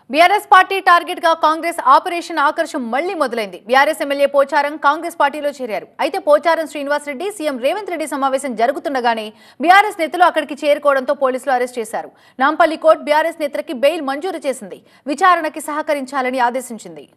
BRS party target గా Congress operation ఆకర్షం మళ్లీ మొదలైంది బీఆర్ఎస్ ఎమ్మెల్యే పోచారం కాంగ్రెస్ పార్టీలో చేరారు అయితే పోచారం శ్రీనివాస్ రెడ్డి సీఎం రేవంత్ రెడ్డి సమావేశం జరుగుతుండగానే బీఆర్ఎస్ నేతలు అక్కడికి చేరుకోవడంతో పోలీసులు అరెస్ట్ చేశారు నాంపల్లి కోర్టు బీఆర్ఎస్ నేతలకి బెయిల్ మంజూరు చేసింది విచారణకి సహకరించాలని ఆదేశించింది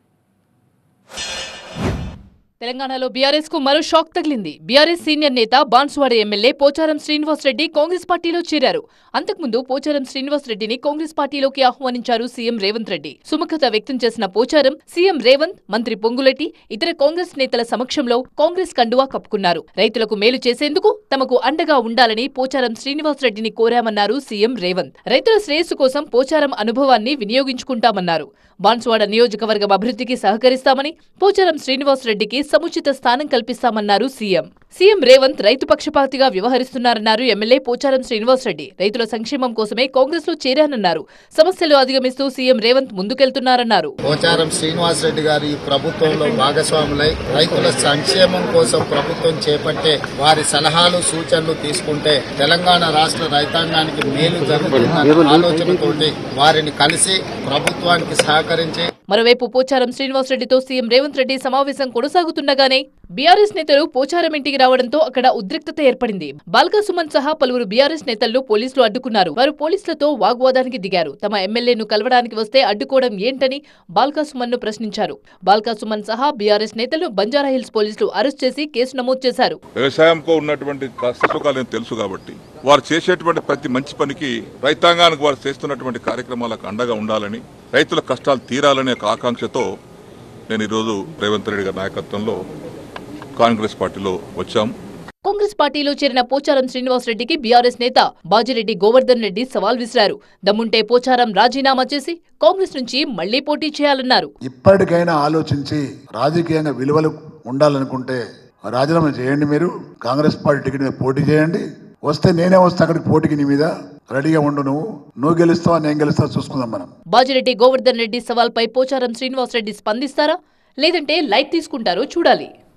తెలంగాణలో బీఆర్ఎస్ కు మరో షాక్ తగిలింది బీఆర్ఎస్ సీనియర్ నేత బాన్సువాడ ఎమ్మెల్యే పోచారం శ్రీనివాస్ రెడ్డి కాంగ్రెస్ పార్టీలో చేరారు అంతకుముందు పోచారం శ్రీనివాస్ రెడ్డిని కాంగ్రెస్ పార్టీలోకి ఆహ్వానించారు సీఎం రేవంత్ రెడ్డి సుముఖత వ్యక్తం చేసిన పోచారం సీఎం రేవంత్ మంత్రి పొంగులెట్టి ఇతర కాంగ్రెస్ నేతల సమక్షంలో కాంగ్రెస్ కండువా కప్పుకున్నారు రైతులకు మేలు చేసేందుకు తమకు అండగా ఉండాలని పోచారం శ్రీనివాస్ రెడ్డిని కోరామన్నారు సీఎం రేవంత్ రైతుల శ్రేయస్సు కోసం పోచారం అనుభవాన్ని వినియోగించుకుంటామన్నారు బాన్సువాడ నియోజకవర్గం అభివృద్ధికి సహకరిస్తామని పోచారం శ్రీనివాస్ రెడ్డికి సముచిత స్థానం కల్పిస్తామన్నారు సీఎం సీఎం రేవంత్ రైతు పక్షపాతిగా వ్యవహరిస్తున్నారన్నారు ఎమ్మెల్యే పోచారం శ్రీనివాస్ రెడ్డి రైతుల సంక్షేమం కోసమే కాంగ్రెస్ లో చేరానన్నారు సమస్యలు అధిగమిస్తూ సీఎం రేవంత్ ముందుకెళ్తున్నారన్నారు పోచారం శ్రీనివాస్ రెడ్డి గారు ఈ ప్రభుత్వంలో భాగస్వాములై రైతుల సంక్షేమం కోసం ప్రభుత్వం చేపట్టే వారి సలహాలు సూచనలు తీసుకుంటే తెలంగాణ రాష్ట్ర రైతాంగానికి మేలు జరుగుతుందన్న ఆలోచనతోటి వారిని కలిసి ప్రభుత్వానికి సహకరించి మరోవైపు పోచారం శ్రీనివాస్ రెడ్డితో సీఎం రేవంత్ రెడ్డి సమావేశం కొనసాగుతుండగానే బీఆర్ఎస్ నేతలు పోచారం ఇంటికి రావడంతో అక్కడ ఉద్రిక్తత ఏర్పడింది బాల్కా సుమన్ సహా పలువురు బీఆర్ఎస్ నేతలను పోలీసులు అడ్డుకున్నారు వారు పోలీసులతో వాగ్వాదానికి దిగారు తమ ఎమ్మెల్యేను కలవడానికి వస్తే అడ్డుకోవడం ఏంటని బాల్కా సుమన్ ను ప్రశ్నించారు బాల్కా సుమన్ సహా బీఆర్ఎస్ నేతలు బంజారాహిల్స్ పోలీసులు అరెస్ట్ చేసి కేసు నమోదు చేశారు వ్యవసాయంకు ఉన్నటువంటి కష్టసుఖాలు తెలుసు కాబట్టి వారు చేసేటువంటి ప్రతి మంచి పనికి రైతాంగానికి వారు చేస్తున్నటువంటి కార్యక్రమాలకు అండగా ఉండాలని రైతుల కష్టాలు తీరాలనే ఒక ఆకాంక్షతో నేను ఈరోజు రేవంత్ రెడ్డి గారి నాయకత్వంలో కాంగ్రెస్ పార్టీలో వచ్చాం కాంగ్రెస్ పార్టీలో చేరిన పోచారం శ్రీనివాస్ రెడ్డికి బీఆర్ఎస్ నేత బాజిరెడ్డి గోవర్ధన్ రెడ్డి సవాల్ విసిరారు దమ్ముంటే పోచారం రాజీనామా చేసి కాంగ్రెస్ నుంచి మళ్లీ పోటీ చేయాలన్నారు ఇప్పటికైనా ఆలోచించి రాజకీయంగా విలువలు ఉండాలనుకుంటే రాజీనామా చేయండి మీరు కాంగ్రెస్ పార్టీ టికెట్ మీద పోటీ చేయండి వస్తే నేనే వస్తా అక్కడికి పోటీకి నీ మీద రెడీగా ఉండు నువ్వు నువ్వు గెలుస్తావా నేను గెలుస్తావా చూసుకుందాం మనం బాజిరెడ్డి గోవర్ధన్ రెడ్డి సవాల్పై పోచారం శ్రీనివాస్ రెడ్డి స్పందిస్తారా లేదంటే లైట్ తీసుకుంటారో చూడాలి